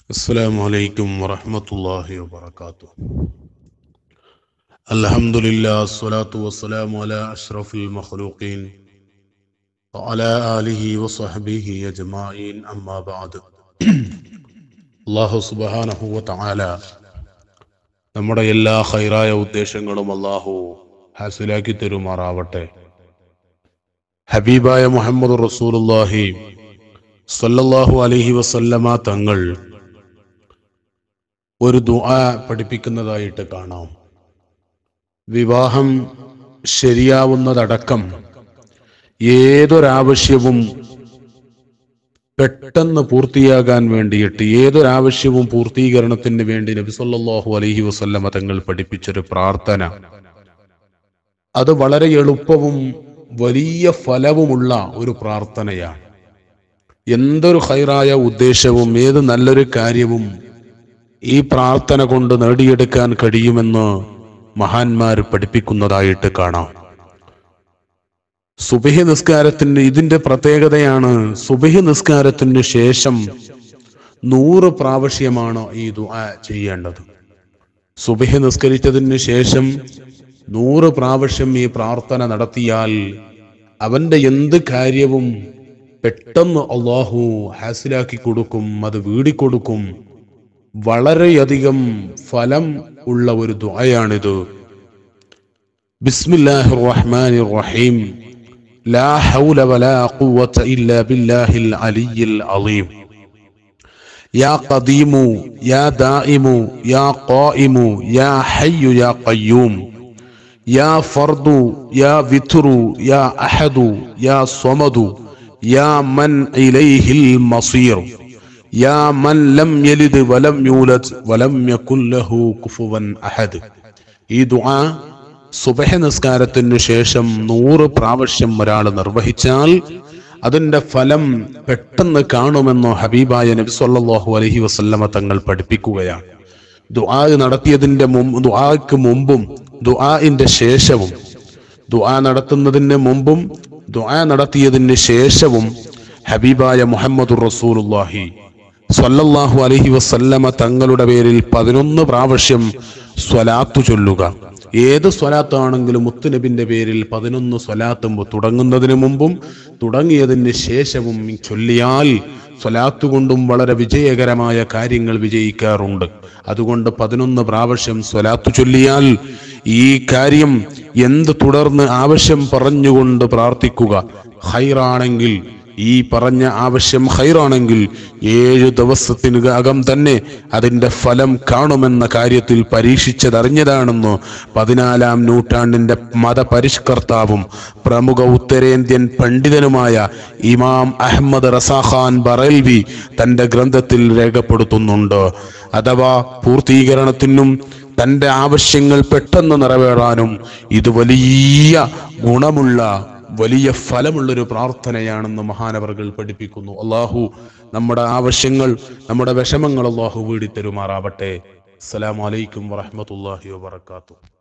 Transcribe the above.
السلام عليكم ورحمة الله وبركاته الحمد لله الصلاة والسلام على أشرف المخلوقين وعلى آله وصحبه أجمعين أما بعد അള്ളാഹു സുബാനഹു വതആല നമ്മുടെ എല്ലാ ഹൈറായ ഉദ്ദേശങ്ങളും അള്ളാഹു ഹാസിലാക്കി തരുമാറാവട്ടെ ഹബീബായ മുഹമ്മദ് റസൂലുള്ളാഹി സല്ലല്ലാഹു അലൈഹി വസല്ലമ തങ്ങൾ ഒരു ദുആ പഠിപ്പിക്കുന്നതായിട്ട് കാണാം വിവാഹം ശരിയാവുന്നതടക്കം ഏതൊരാവശ്യവും പെട്ടെന്ന് പൂർത്തിയാകാൻ വേണ്ടിയിട്ട് ഏതൊരാവശ്യവും പൂർത്തീകരണത്തിന് വേണ്ടി നബി സല്ലല്ലാഹു അലൈഹി വസല്ലമ തങ്ങൾ പഠിപ്പിച്ചൊരു പ്രാർത്ഥന അത് വളരെ എളുപ്പവും വലിയ ഫലവുമുള്ള ഒരു പ്രാർത്ഥനയാണ് എന്തൊരു ഹൈറായ ഉദ്ദേശവും ഏത് നല്ലൊരു കാര്യവും ഈ പ്രാർത്ഥന കൊണ്ട് നേടിയെടുക്കാൻ കഴിയുമെന്ന് മഹാന്മാർ പഠിപ്പിക്കുന്നതായിട്ട് കാണാം സുബഹി നിസ്കാരത്തിന് ഇതിന്റെ പ്രത്യേകതയാണ് സുബഹി നിസ്കാരത്തിന് ശേഷം നൂറ് പ്രാവശ്യമാണ് ഈ ദുആ ചെയ്യേണ്ടത് സുബഹി നിസ്കരിച്ചതിന് ശേഷം നൂറ് പ്രാവശ്യം ഈ പ്രാർത്ഥന നടത്തിയാൽ അവന്റെ എന്ത് കാര്യവും പെട്ടെന്ന് അള്ളാഹു ഹാസിലാക്കി കൊടുക്കും അത് വീടിക്കൊടുക്കും വളരെയധികം ഫലം ഉള്ള ഒരു ദുആയാണിത് ബിസ്മില്ലാഹിർ റഹ്മാനിർ റഹീം لا حول ولا قوة إلا بالله العلي العظيم يا قديم يا دائم يا قائم يا حي يا قيوم يا فرد يا وتر يا أحد يا صمد يا من إليه المصير يا من لم يلد ولم يولد ولم يكن له كفوا أحد ഈ ദുആ സുബഹ നിസ്കാരത്തിനു ശേഷം നൂറ് പ്രാവശ്യം ഒരാൾ നിർവഹിച്ചാൽ അതിന്റെ ഫലം പെട്ടെന്ന് കാണുമെന്നോ ഹബീബായ നബി സല്ലല്ലാഹു അലൈഹി വസല്ലമ തങ്ങൾ പഠിപ്പിക്കുകയാണ് ദുആ നടത്തിയതിന്റെ മുമ്പ് ദുആക്ക് മുമ്പും ദുആഇന്റെ ശേഷവും ദുആ നടത്തുന്നതിന് മുമ്പും ദുആ നടത്തിയതിന് ശേഷവും ഹബീബായ മുഹമ്മദുർ റസൂലുള്ളാഹി സ്വല്ലല്ലാഹു അലൈഹി വസല്ലമ തങ്ങളുടെ പേരിൽ പതിനൊന്ന് പ്രാവശ്യം സ്വലാത്തു ചൊല്ലുക ഏത് സ്വലാത്താണെങ്കിലും മുത്തുനബിന്റെ പേരിൽ പതിനൊന്ന് സ്വലാത്തും തുടങ്ങുന്നതിന് മുമ്പും തുടങ്ങിയതിന് ശേഷവും ചൊല്ലിയാൽ സ്വലാത്ത് കൊണ്ടും വളരെ വിജയകരമായ കാര്യങ്ങൾ വിജയിക്കാറുണ്ട് അതുകൊണ്ട് പതിനൊന്ന് പ്രാവശ്യം സ്വലാത്തു ചൊല്ലിയാൽ ഈ കാര്യം എന്ത് തുടർന്ന് ആവശ്യം പറഞ്ഞുകൊണ്ട് പ്രാർത്ഥിക്കുക ഹൈറാണെങ്കിൽ ഈ പറഞ്ഞ ആവശ്യം ഹൈറാണെങ്കിൽ ഏഴു ദിവസത്തിന് അകം തന്നെ അതിന്റെ ഫലം കാണുമെന്ന കാര്യത്തിൽ പരീക്ഷിച്ചതറിഞ്ഞതാണെന്ന് പതിനാലാം നൂറ്റാണ്ടിന്റെ മതപരിഷ്കർത്താവും പ്രമുഖ ഉത്തരേന്ത്യൻ പണ്ഡിതനുമായ ഇമാം അഹമ്മദ് റസാഖാൻ ബറൽവി തന്റെ ഗ്രന്ഥത്തിൽ രേഖപ്പെടുത്തുന്നുണ്ട് അഥവാ പൂർത്തീകരണത്തിനും തന്റെ ആവശ്യങ്ങൾ പെട്ടെന്ന് നിറവേറാനും ഇത് വലിയ ഗുണമുള്ള വലിയ ഫലമുള്ളൊരു പ്രാർത്ഥനയാണെന്ന് മഹാനവർകൾ പഠിപ്പിക്കുന്നു അള്ളാഹു നമ്മുടെ ആവശ്യങ്ങൾ നമ്മുടെ വിഷമങ്ങൾ അള്ളാഹു വീടിത്തരുമാറാവട്ടെ അസ്സലാമലൈക്കും വറഹമത്തല്ലാഹി വാത്തു